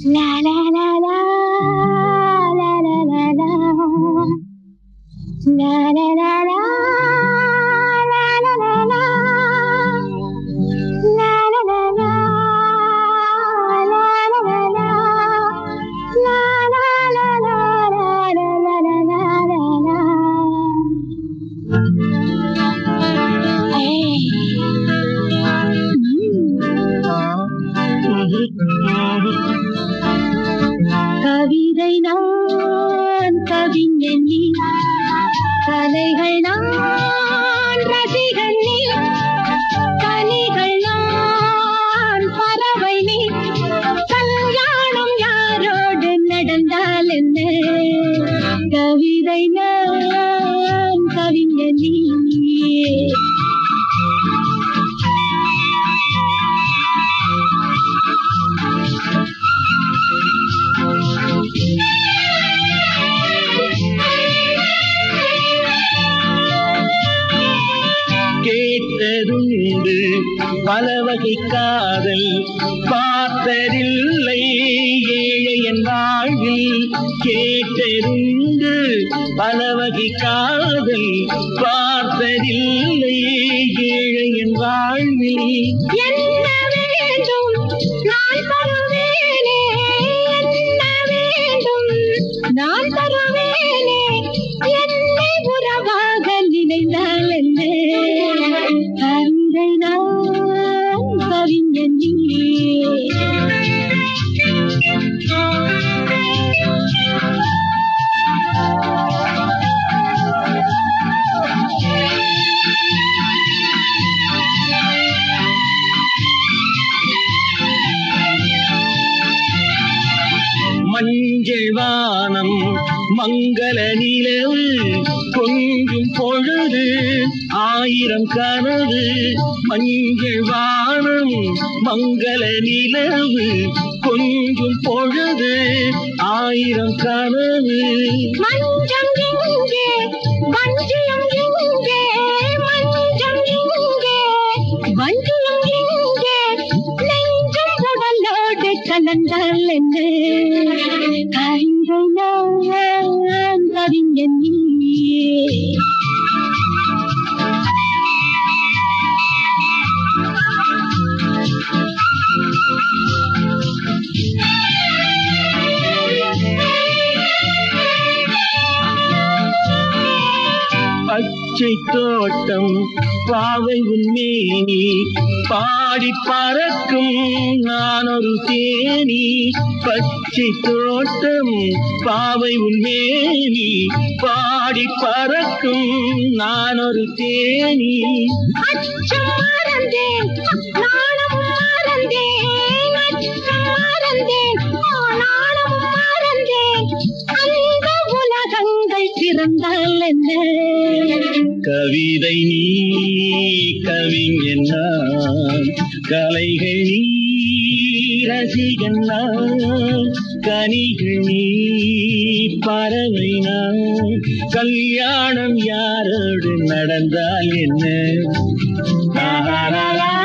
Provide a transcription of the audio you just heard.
La la la la la la la la La la la la la la la la La la la la la la la la La la la la la la la la la la Hey. கவிதை நான் கவிஞன் நீ கலைகள் நான் ரசிகன் நீ கனிகள் நான் பறவை நீ கல்யாணம் யாரோடு நடந்தால் என்ன கவிதை நான் கவிஞன் நீ கேட்டதுண்டு பல வகை காதல் பார்த்ததில்லை ஏழை என் வாழ்வில் கேட்டதுண்டு பல வகை காதல் பார்த்ததில்லை ஏழை என் வாழ்வில் என்ன வேண்டும் நான் தருவேனே என்ன வேண்டும் நான் தருவேனே என்னை உறவாக நினைந்தால் என்ன கவிதை நான் கவிஞன் நீ மஞ்சள் வானம் மங்கள நிலவு கொஞ்சும் பொழுது ஆயிரம் கனவு மஞ்சள் வானம் மங்கள நிலவு கொஞ்சும் பொழுது ஆயிரம் கனவு மஞ்சம் எங்கே வஞ்சியம் எங்கே மஞ்சம் எங்கே வஞ்சியம் எங்கே நெஞ்சம் உடலோடு கலந்தால் என்ன கவிதை நான் கவிஞன் நீ பச்சை தோட்டம் பாவை உன்மேனி பாடி பறக்கும் நான் ஒரு தேனி பச்சை தோட்டம் பாவை உன்மேனி பாடி பறக்கும் நான் ஒரு தேனி அச்சம் மறந்தேன் நாணம் மறந்தேன் அச்சம் மறந்தேன் நாணம் மறந்தேன் அந்த உலகங்கள் பிறந்தால் என்ன கவிதை நீ கவிஞன் நான் கலைகள் நீ ரசிகன் நான் கனிகள் நீ பறவை நான் கல்யாணம் யாரோடு நடந்தால் என்ன ஆஹா